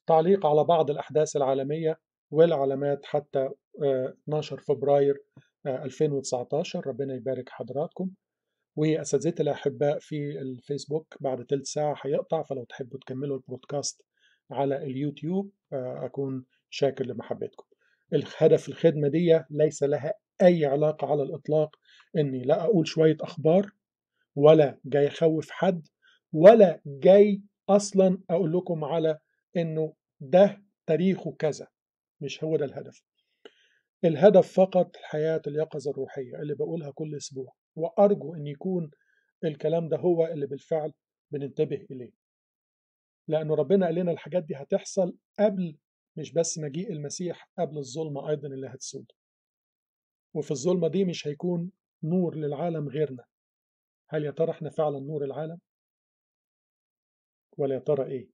تعليق على بعض الأحداث العالمية والعلامات حتى 12 فبراير 2019 ربنا يبارك حضراتكم وأساتذتي الأحباء في الفيسبوك بعد تلت ساعة هيقطع فلو تحبوا تكملوا البودكاست على اليوتيوب أكون شاكر لمحبتكم الهدف الخدمة دي ليس لها أي علاقة على الإطلاق إني لا أقول شوية أخبار ولا جاي أخوف حد ولا جاي أصلا أقول لكم على إنه ده تاريخه كذا مش هو ده الهدف الهدف فقط حياة اليقظة الروحية اللي بقولها كل أسبوع وأرجو أن يكون الكلام ده هو اللي بالفعل بننتبه إليه لأنه ربنا قال لنا الحاجات دي هتحصل قبل مش بس مجيء المسيح قبل الظلمة أيضا اللي هتسود وفي الظلمة دي مش هيكون نور للعالم غيرنا هل يا ترى احنا فعلا نور العالم ولا يا ترى ايه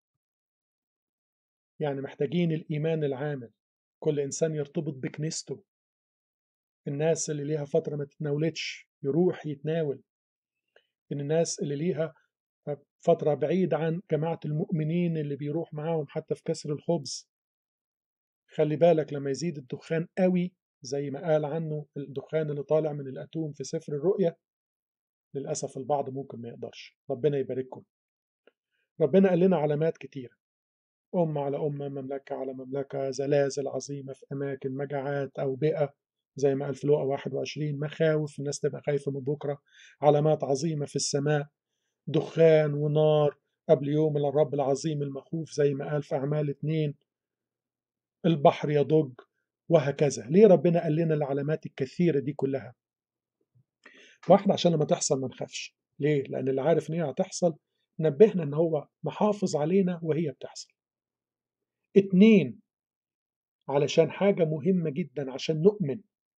يعني محتاجين الإيمان العامل كل إنسان يرتبط بكنيسته الناس اللي ليها فترة ما تتناولتش يروح يتناول إن الناس اللي ليها فترة بعيد عن جماعة المؤمنين اللي بيروح معاهم حتى في كسر الخبز خلي بالك لما يزيد الدخان قوي زي ما قال عنه الدخان اللي طالع من الأتوم في سفر الرؤية للأسف البعض ممكن ما يقدرش ربنا يبارككم ربنا قال لنا علامات كتيرة أمة على أمة مملكة على مملكة زلازل عظيمة في أماكن مجاعات أوبئة زي ما قال في لوقا 21 مخاوف الناس تبقى خايفة من بكرة علامات عظيمة في السماء دخان ونار قبل يوم الرب العظيم المخوف زي ما قال في أعمال اتنين البحر يضج وهكذا ليه ربنا قال لنا العلامات الكثيرة دي كلها واحد عشان لما تحصل ما نخافش ليه لأن اللي عارف إن هي هتحصل نبهنا إن هو محافظ علينا وهي بتحصل اتنين علشان حاجة مهمة جدا عشان نؤمن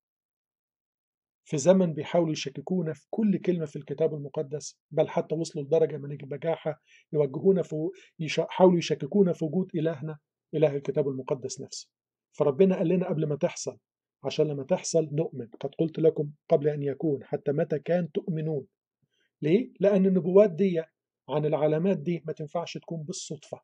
في زمن بيحاولوا يشككونا في كل كلمة في الكتاب المقدس بل حتى وصلوا لدرجة من البجاحة يوجهونا في يحاولوا يشككونا في وجود إلهنا إله الكتاب المقدس نفسه فربنا قال لنا قبل ما تحصل عشان لما تحصل نؤمن قد قلت لكم قبل أن يكون حتى متى كان تؤمنون ليه؟ لأن النبوات دي عن العلامات دي ما تنفعش تكون بالصدفة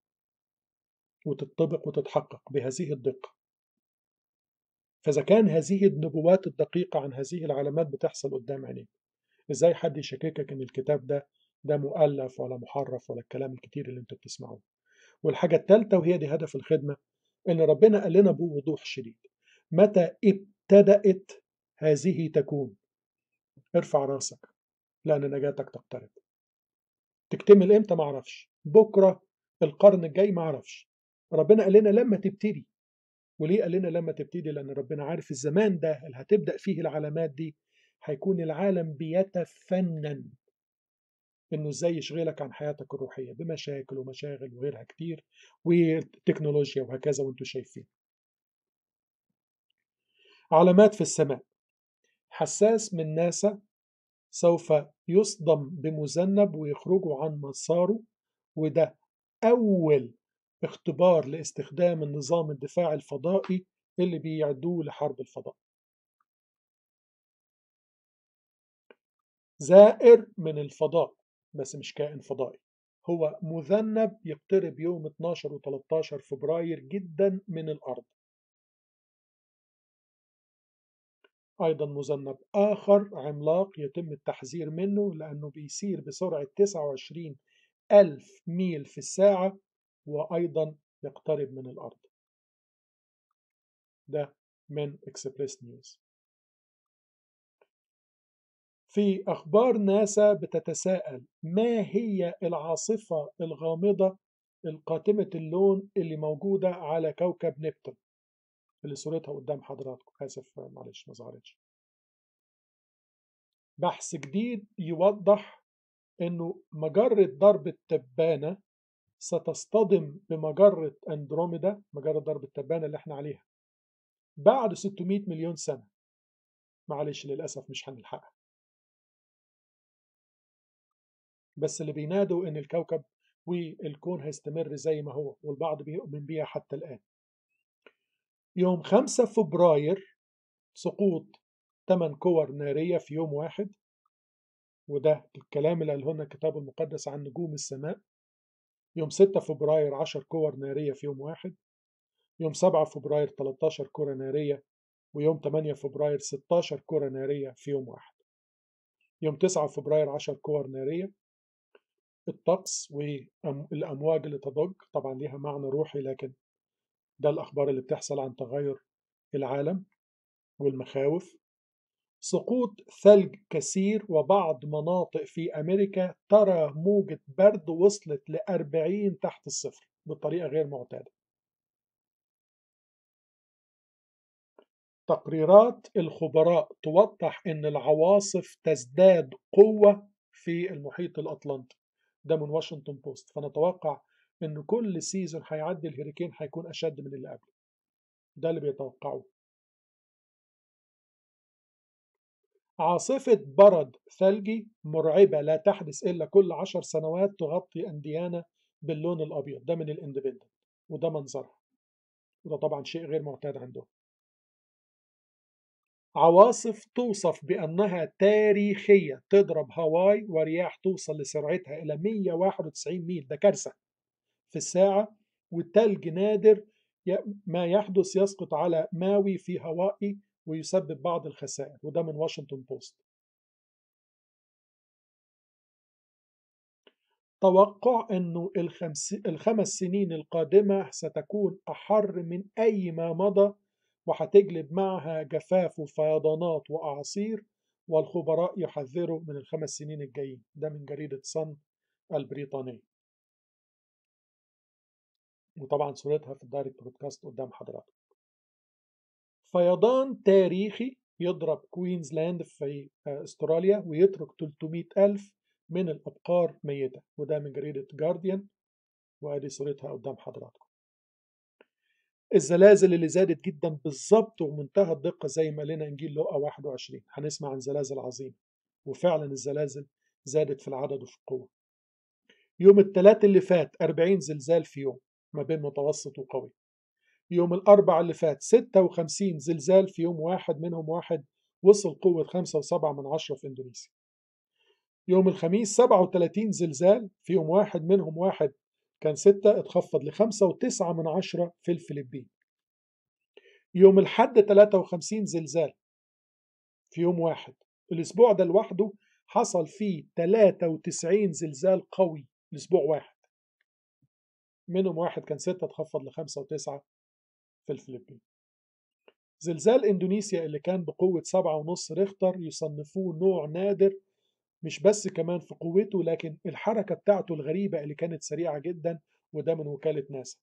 وتطبق وتتحقق بهذه الدقة فإذا كان هذه النبوات الدقيقة عن هذه العلامات بتحصل قدام عينيك إزاي حد يشككك إن الكتاب ده ده مؤلف ولا محرف ولا الكلام الكتير اللي انتوا بتسمعوه والحاجة الثالثة وهي دي هدف الخدمة إن ربنا قال لنا بوضوح شديد متى ابتدأت هذه تكون ارفع راسك لأن نجاتك تقترب تكتمل امتى معرفش بكرة القرن الجاي معرفش ربنا قال لنا لما تبتدي وليه قال لنا لما تبتدي لأن ربنا عارف الزمان ده اللي هتبدأ فيه العلامات دي هيكون العالم بيتفنن انه ازاي يشغلك عن حياتك الروحيه بمشاكل ومشاغل وغيرها كتير وتكنولوجيا وهكذا وانتم شايفين علامات في السماء حساس من ناسا سوف يصدم بمذنب ويخرجوا عن مساره وده أول اختبار لاستخدام النظام الدفاع الفضائي اللي بيعدوه لحرب الفضاء زائر من الفضاء بس مش كائن فضائي هو مذنب يقترب يوم 12 و 13 فبراير جدا من الأرض أيضا مذنب آخر عملاق يتم التحذير منه لأنه بيسير بسرعة 29 ألف ميل في الساعة وأيضا يقترب من الأرض ده من إكسبريس نيوز في أخبار ناسا بتتساءل ما هي العاصفة الغامضة القاتمة اللون اللي موجودة على كوكب نبتون اللي صورتها قدام حضراتكم آسف معلش ما ظهرتش بحث جديد يوضح انه مجرة درب التبانة ستصطدم بمجرة اندروميدا مجرة درب التبانة اللي احنا عليها بعد 600 مليون سنة معلش للأسف مش هنلحقها بس اللي بينادوا ان الكوكب والكون هيستمر زي ما هو والبعض بيؤمن بيها حتى الآن يوم 5 فبراير سقوط 8 كور نارية في يوم واحد وده الكلام اللي قاله لنا الكتاب المقدس عن نجوم السماء يوم 6 فبراير 10 كور نارية في يوم واحد يوم 7 فبراير 13 كرة نارية ويوم 8 فبراير 16 كرة نارية في يوم واحد يوم 9 فبراير 10 كور نارية الطقس والأمواج اللي تضج طبعا ليها معنى روحي لكن ده الأخبار اللي بتحصل عن تغير العالم والمخاوف سقوط ثلج كثير وبعض مناطق في أمريكا ترى موجة برد وصلت ل 40 تحت الصفر بطريقة غير معتادة تقريرات الخبراء توضح أن العواصف تزداد قوة في المحيط الأطلنطي ده من واشنطن بوست فنتوقع أن كل سيزون هيعدي الهريكين هيكون أشد من اللي قبله ده اللي بيتوقعوه عاصفة برد ثلجي مرعبة لا تحدث إلا كل عشر سنوات تغطي أنديانا باللون الأبيض ده من الاندبندنت وده منظرها وده طبعا شيء غير معتاد عندهم عواصف توصف بأنها تاريخية تضرب هاواي ورياح توصل لسرعتها إلى 191 ميل ده كارثة في الساعة والتلج نادر ما يحدث يسقط على ماوي في هوائي ويسبب بعض الخسائر وده من واشنطن بوست توقع أنه الخمس, الخمس سنين القادمة ستكون أحر من أي ما مضى وهتجلب معها جفاف وفيضانات وأعاصير والخبراء يحذروا من الخمس سنين الجايين ده من جريدة صن البريطانية وطبعا صورتها في الدايركت برودكاست قدام حضراتكم فيضان تاريخي يضرب كوينزلاند في استراليا ويترك 300 ألف من الأبقار ميتة وده من جريدة جارديان وادي صورتها قدام حضراتكم الزلازل اللي زادت جدا بالظبط ومنتهى الدقة زي ما لنا إنجيل لقا 21 هنسمع عن زلازل عظيمة وفعلا الزلازل زادت في العدد وفي القوة يوم الثلاث اللي فات 40 زلزال في يوم ما بين متوسط وقوي يوم الأربع اللي فات 56 زلزال في يوم واحد منهم واحد وصل قوة 5.7 من عشرة في إندونيسيا يوم الخميس 37 زلزال في يوم واحد منهم واحد كان ستة اتخفض لخمسة وتسعة من عشرة في الفلبين يوم الحد 53 زلزال في يوم واحد الأسبوع ده لوحده حصل فيه 93 زلزال قوي الأسبوع واحد منهم واحد كان ستة اتخفض لخمسة وتسعة في الفلبين زلزال إندونيسيا اللي كان بقوة سبعة ونص ريختر يصنفوه نوع نادر مش بس كمان في قوته لكن الحركة بتاعته الغريبة اللي كانت سريعة جدا وده من وكالة ناسا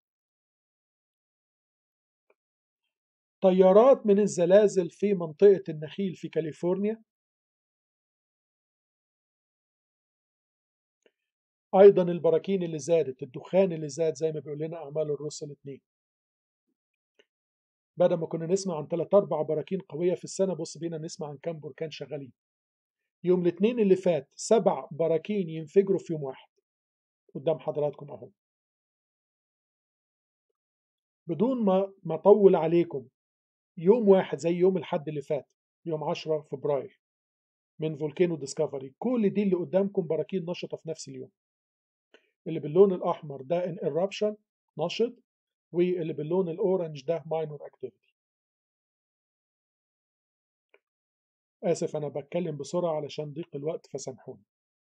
طيارات من الزلازل في منطقة النخيل في كاليفورنيا أيضا البراكين اللي زادت الدخان اللي زاد زي ما بيقول لنا أعمال الرسل الاثنين بدل ما كنا نسمع عن ثلاث أربع براكين قوية في السنة بص بينا نسمع عن كام بركان شغالين يوم الاثنين اللي فات سبع براكين ينفجروا في يوم واحد قدام حضراتكم اهو بدون ما ما اطول عليكم يوم واحد زي يوم الحد اللي فات يوم 10 فبراير من فولكانو ديسكفري كل دي اللي قدامكم براكين نشطه في نفس اليوم اللي باللون الاحمر ده ان eruption نشط واللي باللون الاورنج ده ماينور اكتيفيتي آسف أنا بتكلم بسرعة علشان ضيق الوقت فسامحوني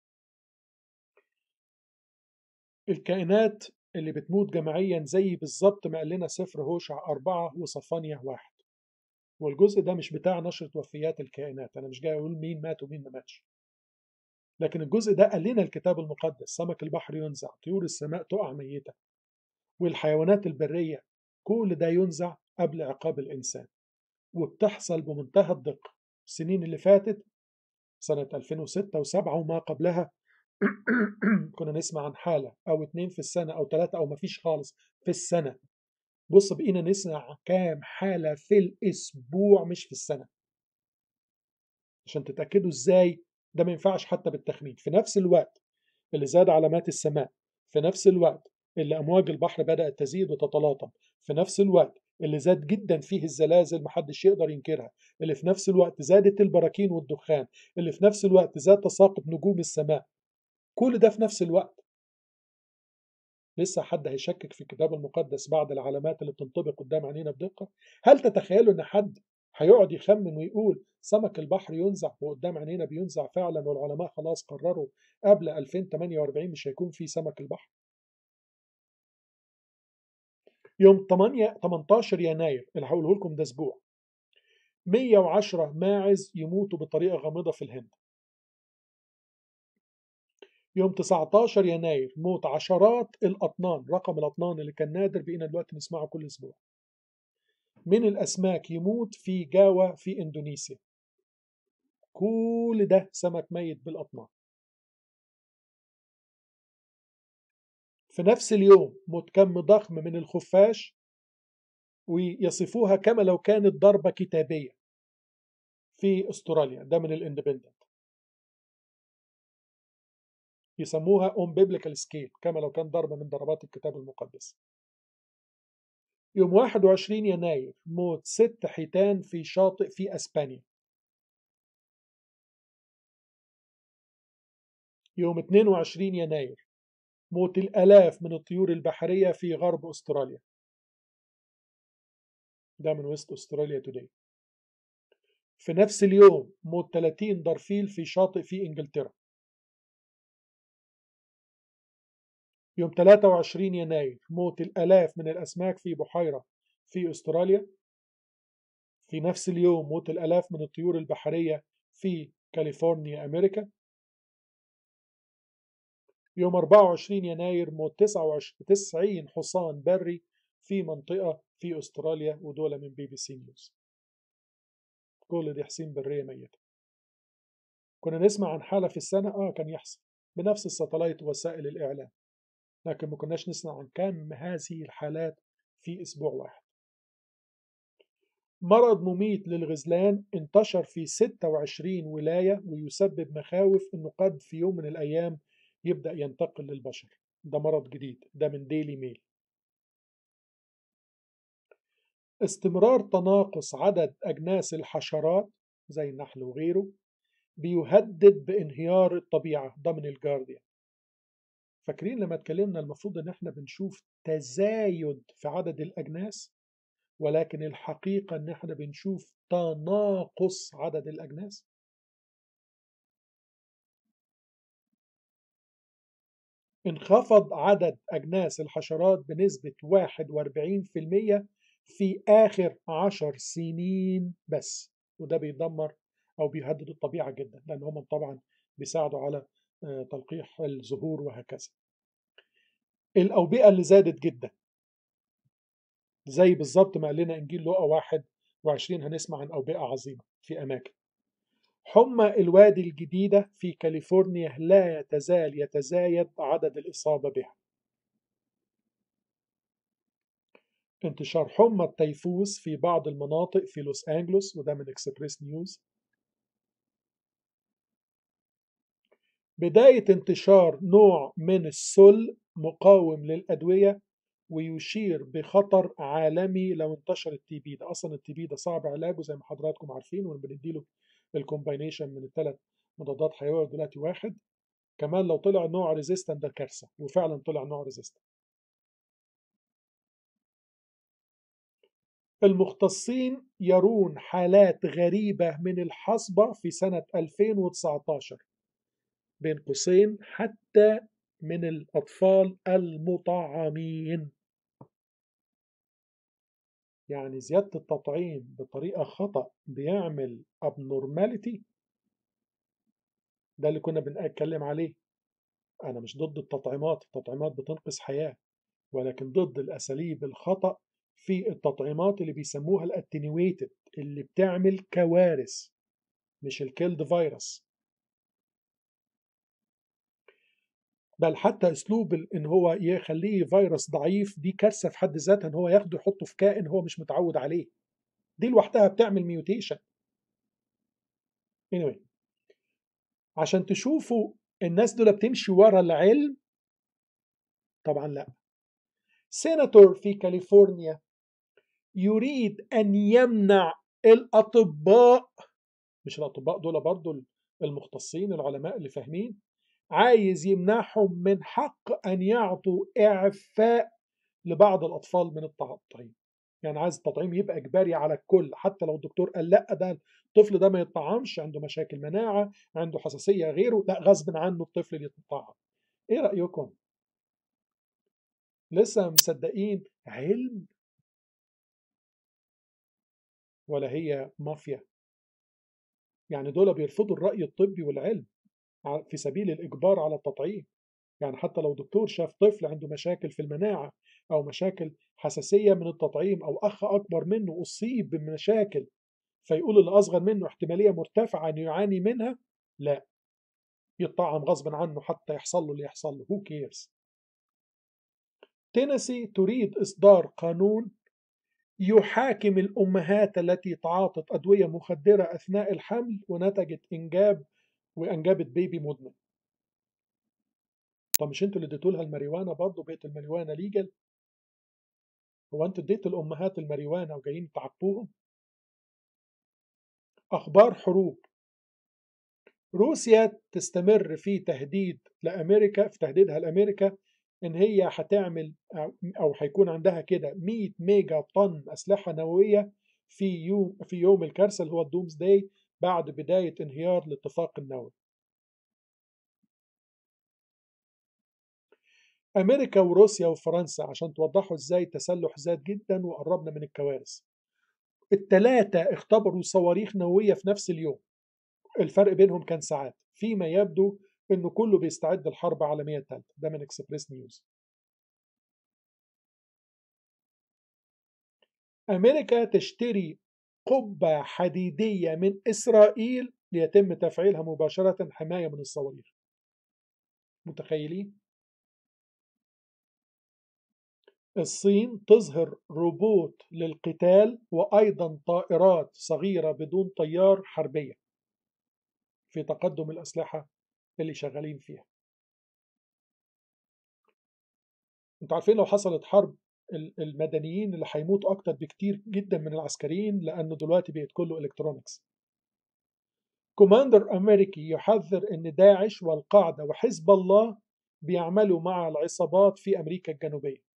الكائنات اللي بتموت جماعيا زي بالظبط ما قال لنا سفر هوشع أربعة وصفانية واحد والجزء ده مش بتاع نشرة وفيات الكائنات أنا مش جاي أقول مين مات ومين ما ماتش لكن الجزء ده قال لنا الكتاب المقدس سمك البحر ينزع طيور السماء تقع ميتة والحيوانات البرية كل ده ينزع قبل عقاب الإنسان وبتحصل بمنتهى الدقة السنين اللي فاتت سنة 2006 و7 وما قبلها كنا نسمع عن حالة أو اتنين في السنة أو ثلاثة أو مفيش خالص في السنة بص بقينا نسمع كام حالة في الأسبوع مش في السنة عشان تتأكدوا إزاي ده ما ينفعش حتى بالتخمين في نفس الوقت اللي زاد علامات السماء في نفس الوقت اللي أمواج البحر بدأت تزيد وتتلاطم في نفس الوقت اللي زاد جدا فيه الزلازل محدش يقدر ينكرها اللي في نفس الوقت زادت البراكين والدخان اللي في نفس الوقت زاد تساقط نجوم السماء كل ده في نفس الوقت لسه حد هيشكك في الكتاب المقدس بعد العلامات اللي بتنطبق قدام عينينا بدقة هل تتخيلوا ان حد هيقعد يخمن ويقول سمك البحر ينزع وقدام عينينا بينزع فعلا والعلماء خلاص قرروا قبل 2048 مش هيكون في سمك البحر يوم 8 18 يناير اللي هقوله لكم ده اسبوع 110 ماعز يموتوا بطريقة غامضة في الهند يوم 19 يناير موت عشرات الأطنان رقم الأطنان اللي كان نادر بقينا دلوقتي نسمعه كل أسبوع من الأسماك يموت في جاوا في إندونيسيا كل ده سمك ميت بالأطنان في نفس اليوم موت كم ضخم من الخفاش ويصفوها كما لو كانت ضربة كتابية في استراليا ده من الاندبندنت يسموها اون بيبليكال سكيل كما لو كان ضربة من ضربات الكتاب المقدس يوم 21 يناير موت ست حيتان في شاطئ في اسبانيا يوم 22 يناير موت الآلاف من الطيور البحرية في غرب أستراليا ده من ويست أستراليا توداي في نفس اليوم موت 30 درفيل في شاطئ في إنجلترا يوم 23 يناير موت الآلاف من الأسماك في بحيرة في أستراليا في نفس اليوم موت الآلاف من الطيور البحرية في كاليفورنيا أمريكا يوم 24 يناير موت 99 حصان بري في منطقة في أستراليا ودول من بي بي سي نيوز كل دي حصين برية ميتة كنا نسمع عن حالة في السنة آه كان يحصل بنفس الساتلايت ووسائل الإعلام لكن ما كناش نسمع عن كم هذه الحالات في أسبوع واحد مرض مميت للغزلان انتشر في 26 ولاية ويسبب مخاوف أنه قد في يوم من الأيام يبدأ ينتقل للبشر ده مرض جديد ده من ديلي ميل استمرار تناقص عدد أجناس الحشرات زي النحل وغيره بيهدد بانهيار الطبيعة ده من الجارديان فاكرين لما اتكلمنا المفروض ان احنا بنشوف تزايد في عدد الأجناس ولكن الحقيقة ان احنا بنشوف تناقص عدد الأجناس انخفض عدد أجناس الحشرات بنسبة 41% في آخر عشر سنين بس وده بيدمر أو بيهدد الطبيعة جدا لأن هم طبعا بيساعدوا على تلقيح الزهور وهكذا الأوبئة اللي زادت جدا زي بالظبط ما قال لنا إنجيل لوقا 21 هنسمع عن أوبئة عظيمة في أماكن حمى الوادي الجديدة في كاليفورنيا لا تزال يتزايد عدد الإصابة بها انتشار حمى التيفوس في بعض المناطق في لوس أنجلوس وده من إكسبريس نيوز بداية انتشار نوع من السل مقاوم للأدوية ويشير بخطر عالمي لو انتشر التي بي ده أصلا التي بي ده صعب علاجه زي ما حضراتكم عارفين وبنديله الكومباينيشن من الثلاث مضادات حيوية دلوقتي واحد كمان لو طلع نوع ريزيستنت ده كارثة وفعلا طلع نوع ريزيستنت المختصين يرون حالات غريبة من الحصبة في سنة 2019 بين قوسين حتى من الأطفال المطعمين يعني زيادة التطعيم بطريقة خطأ بيعمل abnormality ده اللي كنا بنتكلم عليه أنا مش ضد التطعيمات التطعيمات بتنقذ حياة ولكن ضد الأساليب الخطأ في التطعيمات اللي بيسموها الاتنيويتد اللي بتعمل كوارث مش الكيلد فيروس بل حتى اسلوب ان هو يخليه فيروس ضعيف دي كارثه في حد ذاتها ان هو ياخده يحطه في كائن هو مش متعود عليه دي لوحدها بتعمل ميوتيشن anyway عشان تشوفوا الناس دول بتمشي ورا العلم طبعا لا سيناتور في كاليفورنيا يريد ان يمنع الاطباء مش الاطباء دول برضو المختصين العلماء اللي فاهمين عايز يمنعهم من حق أن يعطوا إعفاء لبعض الأطفال من التطعيم يعني عايز التطعيم يبقى إجباري على الكل حتى لو الدكتور قال لا ده الطفل ده ما يتطعمش عنده مشاكل مناعة عنده حساسية غيره لا غصب عنه الطفل اللي يتطعم إيه رأيكم؟ لسه مصدقين علم ولا هي مافيا يعني دول بيرفضوا الرأي الطبي والعلم في سبيل الإجبار على التطعيم يعني حتى لو دكتور شاف طفل عنده مشاكل في المناعة أو مشاكل حساسية من التطعيم أو أخ أكبر منه أصيب بمشاكل فيقول اللي أصغر منه احتمالية مرتفعة أن يعاني منها لا يطعم غصبا عنه حتى يحصل له اللي يحصل له who cares تينيسي تريد إصدار قانون يحاكم الأمهات التي تعاطت أدوية مخدرة أثناء الحمل ونتجت إنجاب وأنجبت بيبي مدمن طب مش انتوا اللي اديتوا لها الماريوانا برضه بقت الماريوانا ليجل هو انتوا اديتوا الامهات الماريوانا وجايين تعاقبوهم اخبار حروب روسيا تستمر في تهديد لامريكا في تهديدها لامريكا ان هي هتعمل او هيكون عندها كده 100 ميجا طن اسلحه نوويه في يوم في يوم الكارثه اللي هو الدومز داي بعد بدايه انهيار الاتفاق النووي امريكا وروسيا وفرنسا عشان توضحوا ازاي التسلح زاد جدا وقربنا من الكوارث الثلاثه اختبروا صواريخ نوويه في نفس اليوم الفرق بينهم كان ساعات فيما يبدو انه كله بيستعد للحرب العالميه الثالثه ده من اكسبريس نيوز امريكا تشتري قبه حديديه من اسرائيل ليتم تفعيلها مباشره حمايه من الصواريخ متخيلين الصين تظهر روبوت للقتال وأيضا طائرات صغيرة بدون طيار حربية في تقدم الأسلحة اللي شغالين فيها انتوا عارفين لو حصلت حرب المدنيين اللي هيموتوا أكتر بكتير جدا من العسكريين لأنه دلوقتي بقت كله إلكترونيكس كوماندر أمريكي يحذر أن داعش والقاعدة وحزب الله بيعملوا مع العصابات في أمريكا الجنوبية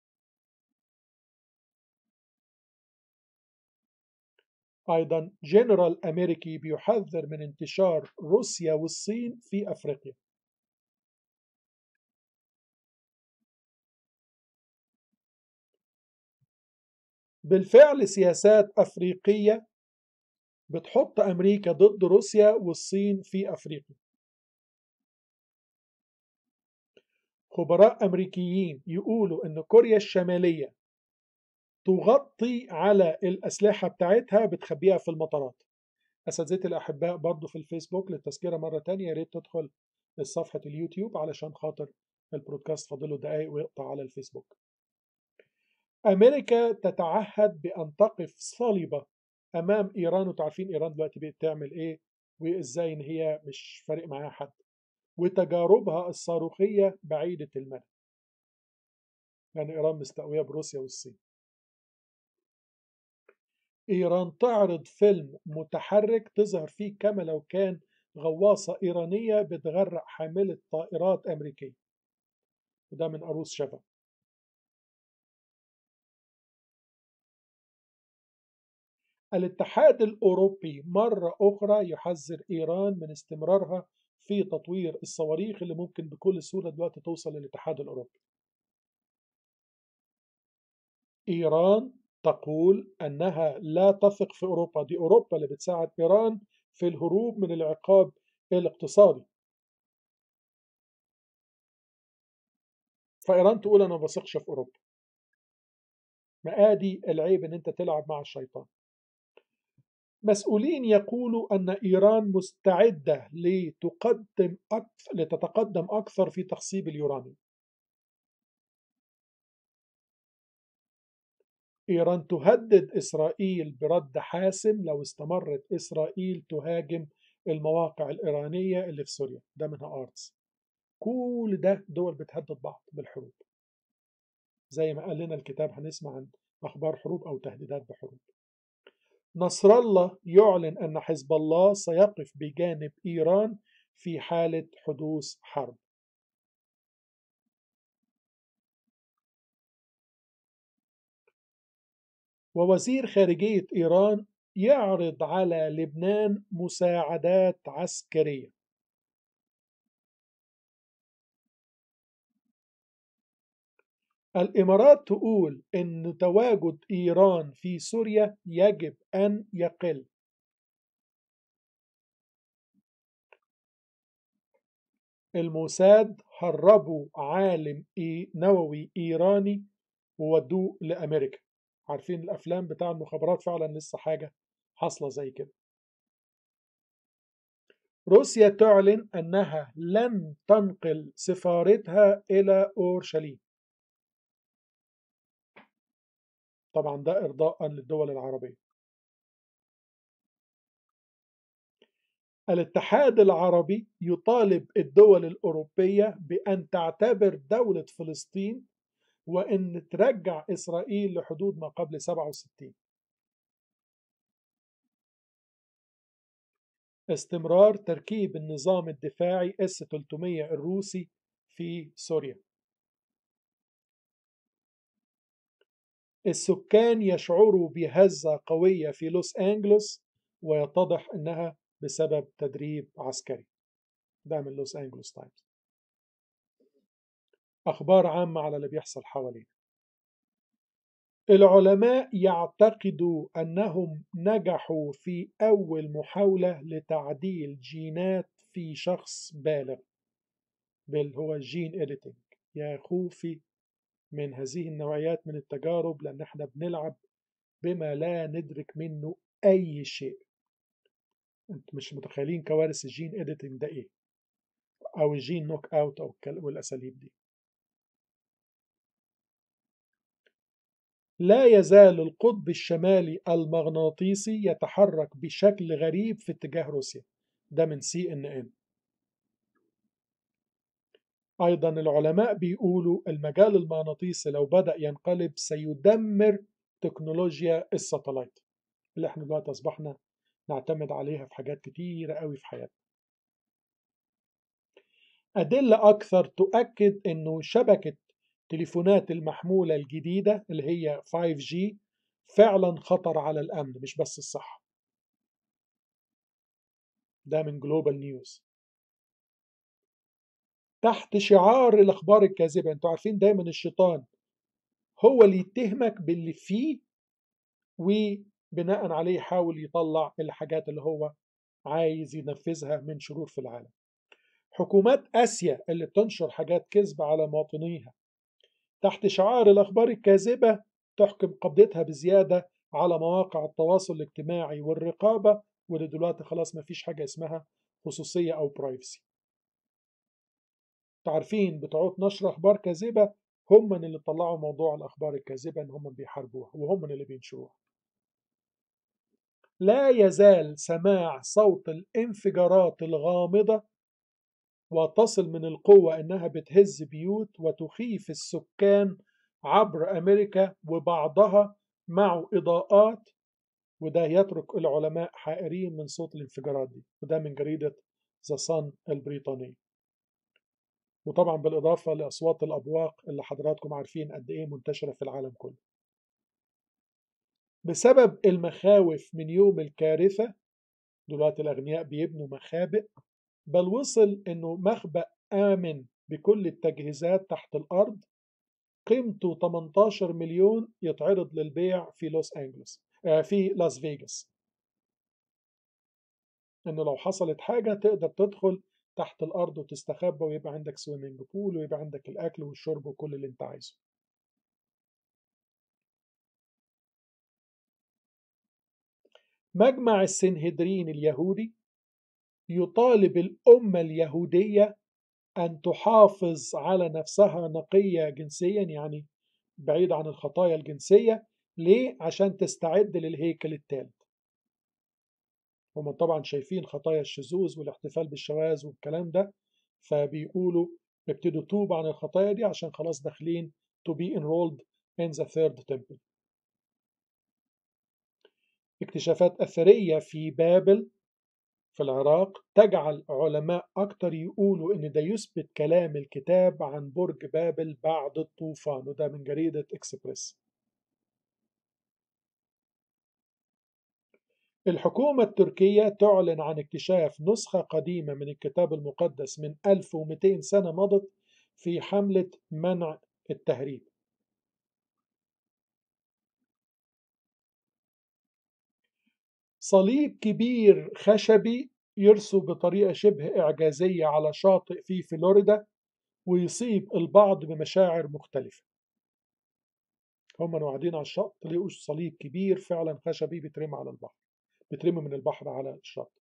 أيضا جنرال أمريكي بيحذر من انتشار روسيا والصين في أفريقيا بالفعل سياسات أفريقية بتحط أمريكا ضد روسيا والصين في أفريقيا خبراء أمريكيين يقولوا أن كوريا الشمالية تغطي على الأسلحة بتاعتها بتخبيها في المطارات أساتذتي الأحباء برضو في الفيسبوك للتذكرة مرة تانية يا ريت تدخل صفحة اليوتيوب علشان خاطر البرودكاست فاضله دقايق ويقطع على الفيسبوك أمريكا تتعهد بأن تقف صلبة أمام إيران وتعرفين إيران دلوقتي بقت تعمل إيه وإزاي إن هي مش فارق معاها حد وتجاربها الصاروخية بعيدة المدى يعني إيران مستقوية بروسيا والصين إيران تعرض فيلم متحرك تظهر فيه كما لو كان غواصة إيرانية بتغرق حاملة طائرات أمريكية وده من أروس شفا الاتحاد الأوروبي مرة أخرى يحذر إيران من استمرارها في تطوير الصواريخ اللي ممكن بكل سهولة دلوقتي توصل للاتحاد الأوروبي إيران تقول أنها لا تثق في أوروبا دي أوروبا اللي بتساعد إيران في الهروب من العقاب الاقتصادي فإيران تقول أنا ما بثقش في أوروبا ما آدي العيب إن أنت تلعب مع الشيطان مسؤولين يقولوا أن إيران مستعدة لتقدم أكثر لتتقدم أكثر في تخصيب اليورانيوم إيران تهدد إسرائيل برد حاسم لو استمرت إسرائيل تهاجم المواقع الإيرانية اللي في سوريا ده منها أرتس كل ده دول بتهدد بعض بالحروب زي ما قال لنا الكتاب هنسمع عن أخبار حروب أو تهديدات بحروب نصر الله يعلن أن حزب الله سيقف بجانب إيران في حالة حدوث حرب ووزير خارجية إيران يعرض على لبنان مساعدات عسكرية الإمارات تقول إن تواجد إيران في سوريا يجب أن يقل الموساد هربوا عالم إي نووي إيراني وودوه لأمريكا عارفين الأفلام بتاع المخابرات فعلا لسه حاجة حاصلة زي كده روسيا تعلن أنها لن تنقل سفارتها إلى أورشليم طبعا ده إرضاء للدول العربية الاتحاد العربي يطالب الدول الأوروبية بأن تعتبر دولة فلسطين وأن ترجع إسرائيل لحدود ما قبل 67 استمرار تركيب النظام الدفاعي اس-300 الروسي في سوريا السكان يشعروا بهزة قوية في لوس أنجلوس ويتضح أنها بسبب تدريب عسكري ده من لوس أنجلوس تايمز أخبار عامة على اللي بيحصل حوالينا العلماء يعتقدوا أنهم نجحوا في أول محاولة لتعديل جينات في شخص بالغ بل هو جين إديتنج يا خوفي من هذه النوعيات من التجارب لأن احنا بنلعب بما لا ندرك منه أي شيء انتم مش متخيلين كوارث الجين إديتنج ده إيه أو الجين نوك أوت أو والأساليب دي لا يزال القطب الشمالي المغناطيسي يتحرك بشكل غريب في اتجاه روسيا ده من سي ان ان ايضا العلماء بيقولوا المجال المغناطيسي لو بدأ ينقلب سيدمر تكنولوجيا الساتلايت اللي احنا دلوقتي اصبحنا نعتمد عليها في حاجات كتيرة قوي في حياتنا أدلة أكثر تؤكد أنه شبكة تليفونات المحمولة الجديدة اللي هي 5G فعلا خطر على الأمن مش بس الصحة ده من جلوبال نيوز تحت شعار الأخبار الكاذبة انتوا عارفين دايما الشيطان هو اللي يتهمك باللي فيه وبناء عليه يحاول يطلع الحاجات اللي هو عايز ينفذها من شرور في العالم حكومات آسيا اللي بتنشر حاجات كذب على مواطنيها تحت شعار الأخبار الكاذبة تحكم قبضتها بزيادة على مواقع التواصل الاجتماعي والرقابة واللي دلوقتي خلاص ما فيش حاجة اسمها خصوصية أو برايفسي تعرفين بتوع نشر أخبار كاذبة هم من اللي طلعوا موضوع الأخبار الكاذبة إن هم بيحاربوها وهم من اللي بينشروها لا يزال سماع صوت الانفجارات الغامضة وتصل من القوة إنها بتهز بيوت وتخيف السكان عبر أمريكا وبعضها مع إضاءات وده يترك العلماء حائرين من صوت الانفجارات دي وده من جريدة ذا صن البريطانية وطبعا بالإضافة لأصوات الأبواق اللي حضراتكم عارفين قد إيه منتشرة في العالم كله بسبب المخاوف من يوم الكارثة دلوقتي الأغنياء بيبنوا مخابئ بل وصل انه مخبأ آمن بكل التجهيزات تحت الأرض قيمته 18 مليون يتعرض للبيع في لوس أنجلوس آه في لاس فيغاس انه لو حصلت حاجة تقدر تدخل تحت الأرض وتستخبى ويبقى عندك سويمنج بول ويبقى عندك الأكل والشرب وكل اللي انت عايزه مجمع السنهدرين اليهودي يطالب الأمة اليهودية أن تحافظ على نفسها نقية جنسيا يعني بعيد عن الخطايا الجنسية ليه؟ عشان تستعد للهيكل الثالث هم طبعا شايفين خطايا الشذوذ والاحتفال بالشواذ والكلام ده فبيقولوا ابتدوا توب عن الخطايا دي عشان خلاص داخلين to be enrolled in the third temple اكتشافات أثرية في بابل في العراق تجعل علماء أكتر يقولوا إن ده يثبت كلام الكتاب عن برج بابل بعد الطوفان وده من جريدة إكسبريس الحكومة التركية تعلن عن اكتشاف نسخة قديمة من الكتاب المقدس من 1200 سنة مضت في حملة منع التهريب صليب كبير خشبي يرسو بطريقة شبه إعجازية على شاطئ في فلوريدا ويصيب البعض بمشاعر مختلفة هم قاعدين على الشط لقوا صليب كبير فعلا خشبي بيترمى على البحر بيترمى من البحر على الشط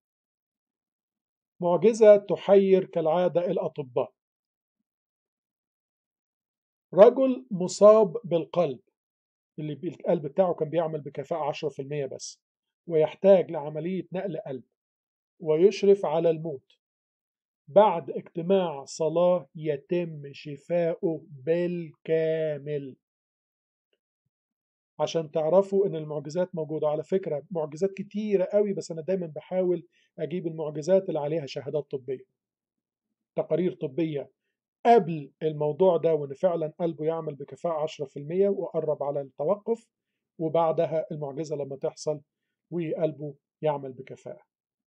معجزة تحير كالعادة الأطباء رجل مصاب بالقلب اللي القلب بتاعه كان بيعمل بكفاءة 10% بس ويحتاج لعملية نقل قلب ويشرف على الموت بعد اجتماع صلاة يتم شفاؤه بالكامل عشان تعرفوا ان المعجزات موجودة على فكرة معجزات كتيرة قوي بس انا دايما بحاول اجيب المعجزات اللي عليها شهادات طبية تقارير طبية قبل الموضوع ده وان فعلا قلبه يعمل بكفاءة 10% وقرب على التوقف وبعدها المعجزة لما تحصل وقلبه يعمل بكفاءة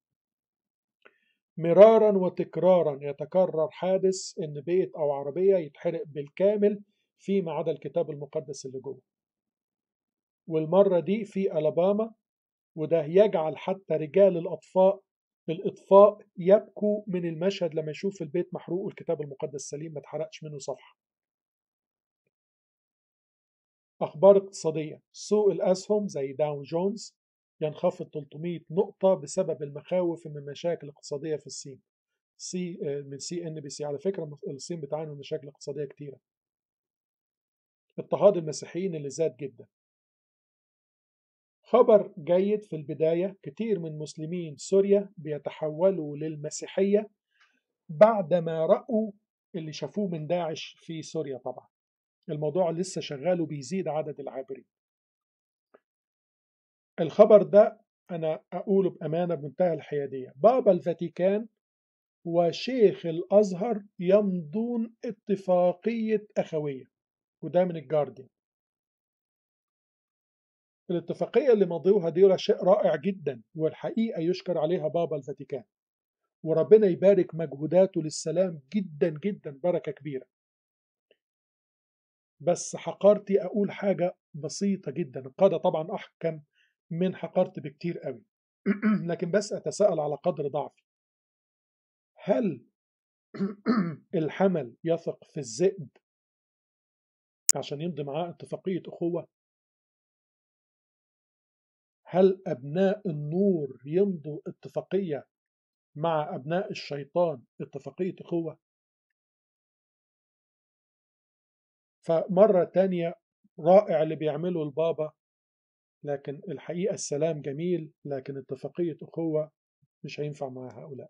مرارا وتكرارا يتكرر حادث ان بيت او عربية يتحرق بالكامل فيما عدا الكتاب المقدس اللي جوه والمرة دي في ألاباما وده يجعل حتى رجال الأطفاء الإطفاء يبكوا من المشهد لما يشوف البيت محروق والكتاب المقدس سليم ما اتحرقش منه صفحة أخبار اقتصادية سوق الأسهم زي داون جونز ينخفض 300 نقطة بسبب المخاوف من مشاكل اقتصادية في الصين سي من سي ان بي سي على فكرة الصين بتعاني من مشاكل اقتصادية كتيرة اضطهاد المسيحيين اللي زاد جدا خبر جيد في البداية كتير من مسلمين سوريا بيتحولوا للمسيحية بعدما رأوا اللي شافوه من داعش في سوريا طبعا الموضوع لسه شغال وبيزيد عدد العابرين الخبر ده أنا أقوله بأمانة بمنتهى الحيادية بابا الفاتيكان وشيخ الأزهر يمضون اتفاقية أخوية وده من الجارديان الاتفاقية اللي مضوها دي شيء رائع جدا والحقيقة يشكر عليها بابا الفاتيكان وربنا يبارك مجهوداته للسلام جدا جدا بركة كبيرة بس حقارتي أقول حاجة بسيطة جدا القادة طبعا أحكم من حقارتي بكتير قوي لكن بس أتساءل على قدر ضعفي هل الحمل يثق في الذئب عشان يمضي معاه اتفاقية أخوة هل أبناء النور يمضوا اتفاقية مع أبناء الشيطان اتفاقية أخوة فمرة تانية رائع اللي بيعمله البابا لكن الحقيقة السلام جميل لكن اتفاقية أخوة مش هينفع مع هؤلاء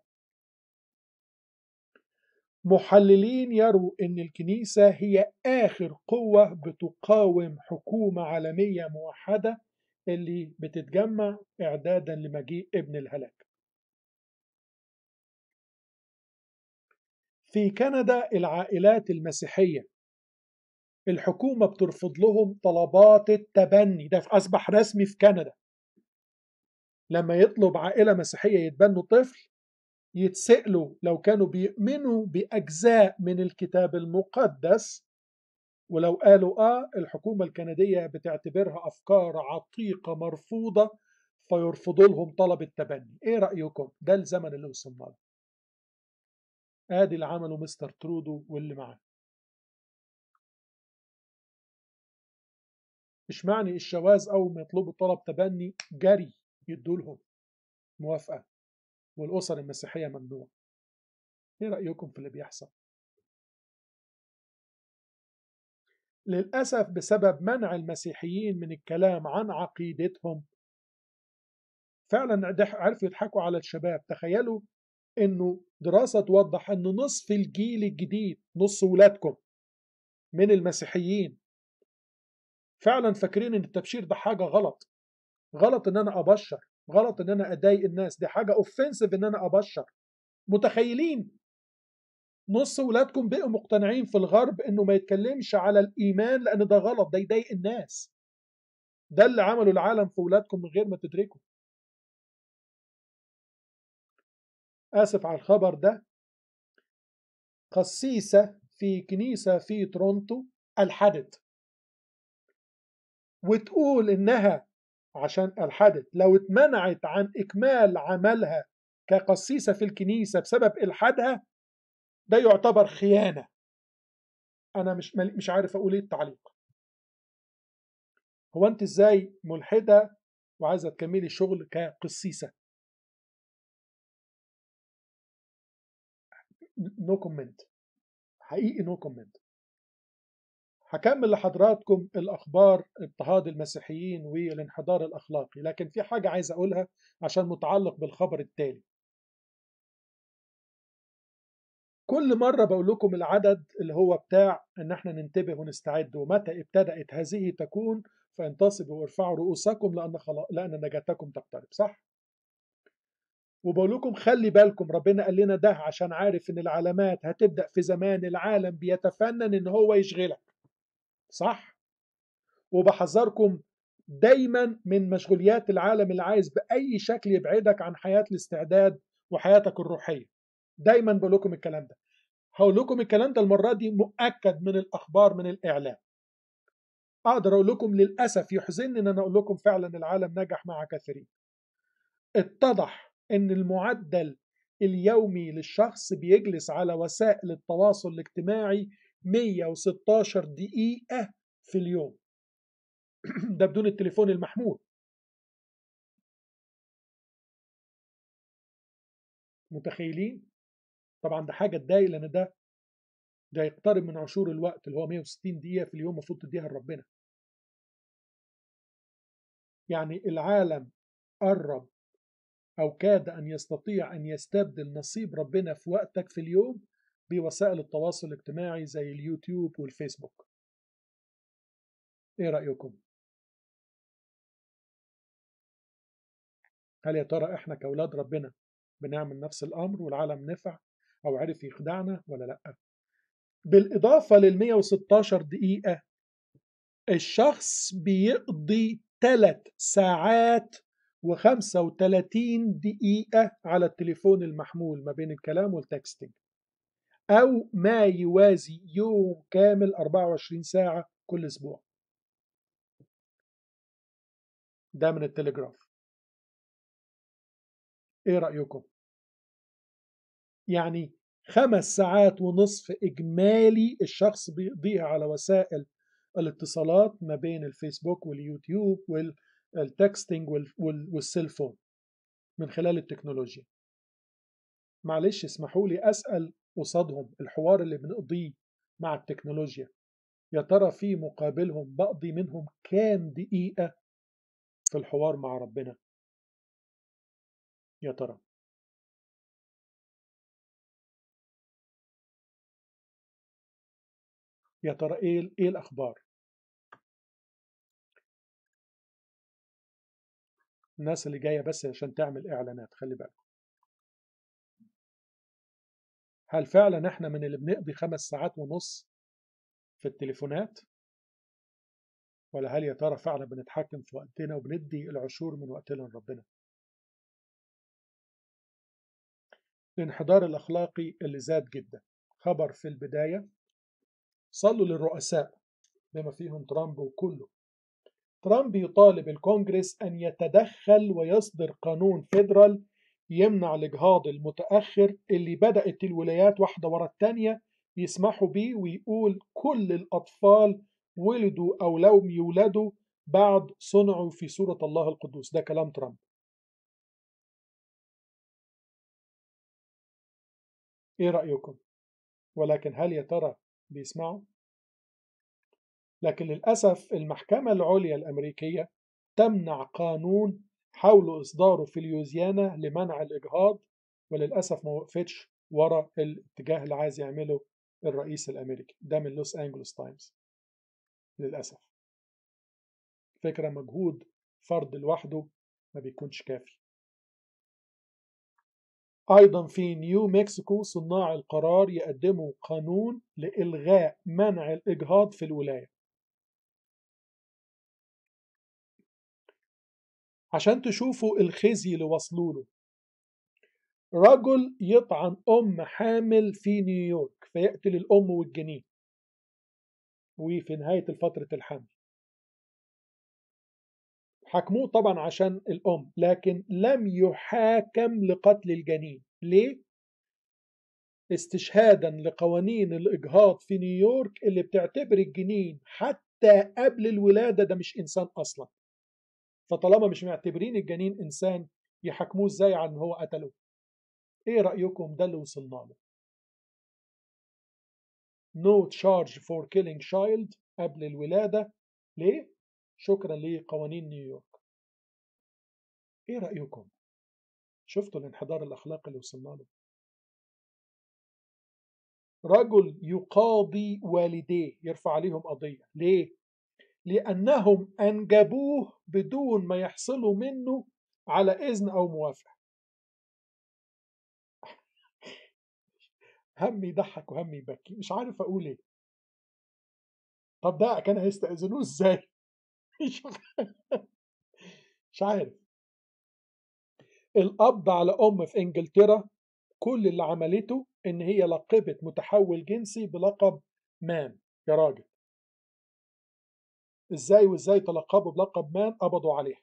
محللين يروا أن الكنيسة هي آخر قوة بتقاوم حكومة عالمية موحدة اللي بتتجمع إعدادا لمجيء ابن الهلاك في كندا العائلات المسيحية الحكومة بترفض لهم طلبات التبني ده أصبح رسمي في كندا لما يطلب عائلة مسيحية يتبنوا طفل يتسألوا لو كانوا بيؤمنوا بأجزاء من الكتاب المقدس ولو قالوا آه الحكومة الكندية بتعتبرها أفكار عتيقة مرفوضة فيرفضوا لهم طلب التبني إيه رأيكم؟ ده الزمن اللي وصلنا له آدي اللي عمله مستر ترودو واللي معاه مش معني الشواذ أول ما يطلبوا طلب تبني جري يدوا لهم موافقة والأسر المسيحية ممنوع إيه رأيكم في اللي بيحصل؟ للأسف بسبب منع المسيحيين من الكلام عن عقيدتهم فعلا عرفوا يضحكوا على الشباب تخيلوا انه دراسة توضح ان نصف الجيل الجديد نص ولادكم من المسيحيين فعلا فاكرين ان التبشير ده حاجة غلط غلط ان انا ابشر غلط ان انا اضايق الناس دي حاجه اوفنسيف ان انا ابشر متخيلين نص ولادكم بقوا مقتنعين في الغرب انه ما يتكلمش على الايمان لان ده غلط ده يضايق الناس ده اللي عمله العالم في ولادكم من غير ما تدركوا اسف على الخبر ده قسيسه في كنيسه في تورونتو الحدت وتقول انها عشان الحدت لو اتمنعت عن اكمال عملها كقسيسه في الكنيسه بسبب الحادها ده يعتبر خيانه انا مش مش عارف اقول ايه التعليق هو انت ازاي ملحده وعايزه تكملي شغل كقسيسه نو كومنت حقيقي نو كومنت هكمل لحضراتكم الاخبار اضطهاد المسيحيين والانحدار الاخلاقي لكن في حاجه عايز اقولها عشان متعلق بالخبر التالي كل مرة بقول لكم العدد اللي هو بتاع ان احنا ننتبه ونستعد ومتى ابتدأت هذه تكون فانتصبوا وارفعوا رؤوسكم لان خلا... لان نجاتكم تقترب صح؟ وبقول لكم خلي بالكم ربنا قال لنا ده عشان عارف ان العلامات هتبدأ في زمان العالم بيتفنن ان هو يشغلك صح؟ وبحذركم دايما من مشغوليات العالم اللي عايز بأي شكل يبعدك عن حياة الاستعداد وحياتك الروحية دايما بقول لكم الكلام ده هقول لكم الكلام ده المرة دي مؤكد من الأخبار من الإعلام أقدر أقول لكم للأسف يحزنني إن أنا أقول لكم فعلا العالم نجح مع كثيرين اتضح إن المعدل اليومي للشخص بيجلس على وسائل التواصل الاجتماعي 116 دقيقة في اليوم ده بدون التليفون المحمول متخيلين طبعا ده حاجه تضايق لان ده ده يقترب من عشور الوقت اللي هو 160 دقيقه في اليوم المفروض تديها لربنا يعني العالم قرب او كاد ان يستطيع ان يستبدل نصيب ربنا في وقتك في اليوم بوسائل التواصل الاجتماعي زي اليوتيوب والفيسبوك ايه رايكم هل يا ترى احنا كاولاد ربنا بنعمل نفس الامر والعالم نفع او عرف يخدعنا ولا لا بالاضافه لل 116 دقيقه الشخص بيقضي 3 ساعات و35 دقيقه على التليفون المحمول ما بين الكلام والتكستنج او ما يوازي يوم كامل 24 ساعه كل اسبوع ده من التليجراف ايه رايكم يعني خمس ساعات ونصف إجمالي الشخص بيقضيها على وسائل الاتصالات ما بين الفيسبوك واليوتيوب والتكستنج والسيلفون من خلال التكنولوجيا معلش اسمحوا لي أسأل قصادهم الحوار اللي بنقضيه مع التكنولوجيا يا ترى في مقابلهم بقضي منهم كام دقيقة في الحوار مع ربنا يا ترى يا ترى ايه ايه الاخبار الناس اللي جايه بس عشان تعمل اعلانات خلي بالكم هل فعلا احنا من اللي بنقضي خمس ساعات ونص في التليفونات ولا هل يا ترى فعلا بنتحكم في وقتنا وبندي العشور من وقتنا لربنا الانحدار الاخلاقي اللي زاد جدا خبر في البدايه صلوا للرؤساء بما فيهم ترامب وكله ترامب يطالب الكونجرس أن يتدخل ويصدر قانون فيدرال يمنع الإجهاض المتأخر اللي بدأت الولايات واحدة ورا التانية يسمحوا بيه ويقول كل الأطفال ولدوا أو لم يولدوا بعد صنعوا في صورة الله القدوس ده كلام ترامب ايه رأيكم ولكن هل يا ترى بيسمعوا لكن للأسف المحكمة العليا الأمريكية تمنع قانون حاول إصداره في لويزيانا لمنع الإجهاض وللأسف ما وقفتش ورا الاتجاه اللي عايز يعمله الرئيس الأمريكي ده من لوس أنجلوس تايمز للأسف فكرة مجهود فرد لوحده ما بيكونش كافي أيضا في نيو مكسيكو صناع القرار يقدموا قانون لإلغاء منع الإجهاض في الولاية عشان تشوفوا الخزي اللي وصلوا له رجل يطعن أم حامل في نيويورك فيقتل الأم والجنين وفي نهاية فترة الحمل حكموه طبعا عشان الأم لكن لم يحاكم لقتل الجنين ليه؟ استشهادا لقوانين الإجهاض في نيويورك اللي بتعتبر الجنين حتى قبل الولادة ده مش إنسان أصلا فطالما مش معتبرين الجنين إنسان يحكموه إزاي عن هو قتله إيه رأيكم ده اللي وصلنا له no charge for killing child قبل الولادة ليه؟ شكرا لقوانين نيويورك ايه رأيكم شفتوا الانحدار الأخلاقي اللي وصلنا له رجل يقاضي والديه يرفع عليهم قضية ليه لأنهم أنجبوه بدون ما يحصلوا منه على إذن أو موافقة هم يضحك وهم يبكي مش عارف أقول إيه طب ده كان هيستأذنوه إزاي مش عارف القبض على أم في إنجلترا كل اللي عملته إن هي لقبت متحول جنسي بلقب مان يا راجل إزاي وإزاي تلقبوا بلقب مان قبضوا عليها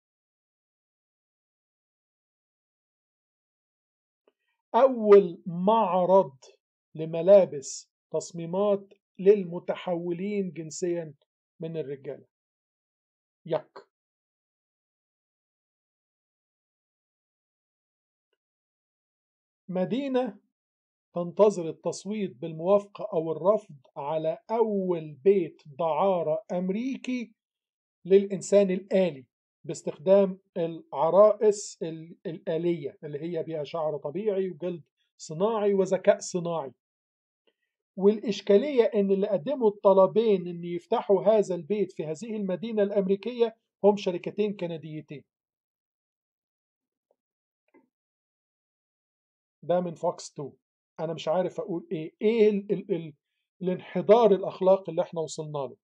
أول معرض لملابس تصميمات للمتحولين جنسيا من الرجالة يك مدينة تنتظر التصويت بالموافقة أو الرفض على أول بيت دعارة أمريكي للإنسان الآلي باستخدام العرائس الآلية اللي هي بها شعر طبيعي وجلد صناعي وذكاء صناعي والإشكالية إن اللي قدموا الطلبين إن يفتحوا هذا البيت في هذه المدينة الأمريكية هم شركتين كنديتين ده من فوكس 2 أنا مش عارف أقول إيه إيه ال ال ال الانحدار الأخلاقي اللي إحنا وصلنا له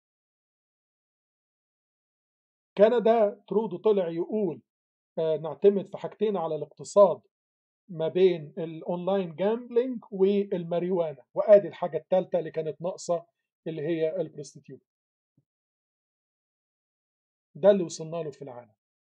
كندا ترودو طلع يقول آه نعتمد في حاجتين على الاقتصاد ما بين الاونلاين جامبلينج والماريوانا وادي الحاجه الثالثه اللي كانت ناقصه اللي هي البروستيتيوت ده اللي وصلنا له في العالم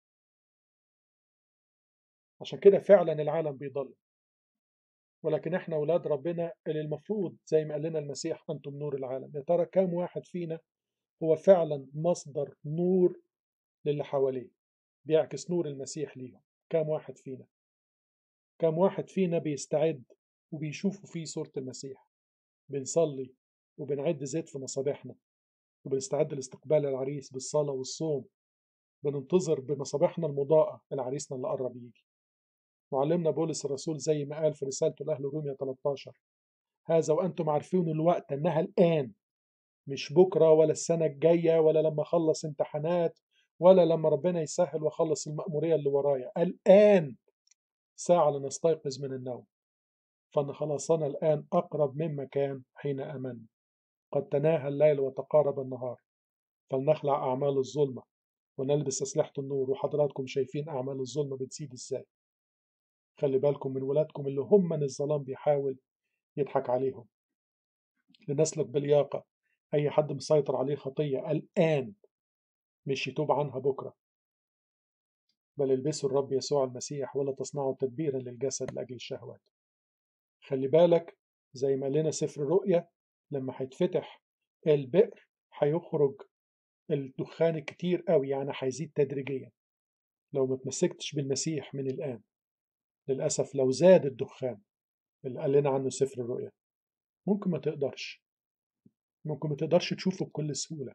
عشان كده فعلا العالم بيضل ولكن احنا اولاد ربنا اللي المفروض زي ما قال لنا المسيح انتم نور العالم يا ترى كام واحد فينا هو فعلا مصدر نور للي حواليه بيعكس نور المسيح ليهم كام واحد فينا كم واحد فينا بيستعد وبيشوفوا فيه صورة المسيح بنصلي وبنعد زيت في مصابيحنا وبنستعد لاستقبال العريس بالصلاة والصوم بننتظر بمصابيحنا المضاءة العريسنا اللي قرب يجي معلمنا بولس الرسول زي ما قال في رسالته لأهل روميا 13 هذا وأنتم عارفون الوقت أنها الآن مش بكرة ولا السنة الجاية ولا لما أخلص امتحانات ولا لما ربنا يسهل وأخلص المأمورية اللي ورايا الآن ساعة لنستيقظ من النوم فإن خلاصنا الآن أقرب مما كان حين أمن قد تناهى الليل وتقارب النهار فلنخلع أعمال الظلمة ونلبس أسلحة النور وحضراتكم شايفين أعمال الظلمة بتزيد إزاي خلي بالكم من ولادكم اللي هم من الظلام بيحاول يضحك عليهم لنسلك بلياقة أي حد مسيطر عليه خطية الآن مش يتوب عنها بكرة بل البسوا الرب يسوع المسيح ولا تصنعوا تدبيرا للجسد لأجل الشهوات خلي بالك زي ما لنا سفر الرؤيا لما هيتفتح البئر هيخرج الدخان الكتير قوي يعني هيزيد تدريجيا لو ما تمسكتش بالمسيح من الآن للأسف لو زاد الدخان اللي قال لنا عنه سفر الرؤيا ممكن ما تقدرش ممكن ما تقدرش تشوفه بكل سهولة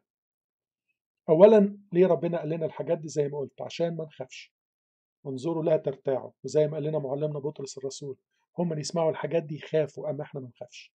أولا ليه ربنا قال لنا الحاجات دي زي ما قلت عشان ما نخافش انظروا لا ترتاعوا وزي ما قال لنا معلمنا بطرس الرسول هم اللي يسمعوا الحاجات دي يخافوا أما احنا ما نخافش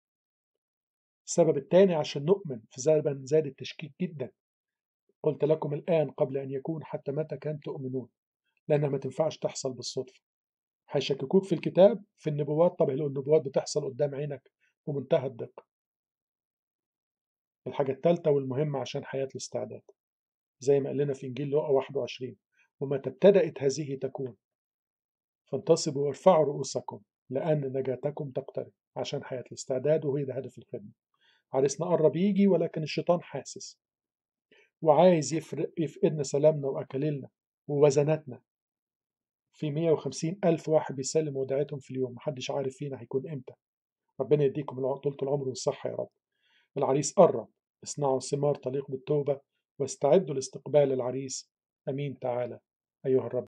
السبب الثاني عشان نؤمن في زمن زاد التشكيك جدا قلت لكم الآن قبل أن يكون حتى متى كان تؤمنون لأنها ما تنفعش تحصل بالصدفة هيشككوك في الكتاب في النبوات طب النبوات بتحصل قدام عينك بمنتهى الدقة الحاجة الثالثة والمهمة عشان حياة الاستعداد زي ما قال لنا في إنجيل لوقا 21 ومتى ابتدأت هذه تكون فانتصبوا وارفعوا رؤوسكم لأن نجاتكم تقترب عشان حياة الاستعداد وهي ده هدف الخدمة عريسنا قرب يجي ولكن الشيطان حاسس وعايز يفرق يفقدنا سلامنا وأكلنا ووزناتنا في 150 ألف واحد بيسلم وداعتهم في اليوم محدش عارف فينا هيكون إمتى ربنا يديكم طولة العمر والصحة يا رب العريس قرب اصنعوا ثمار تليق بالتوبة واستعدوا لاستقبال العريس أمين تعالى أيها الرب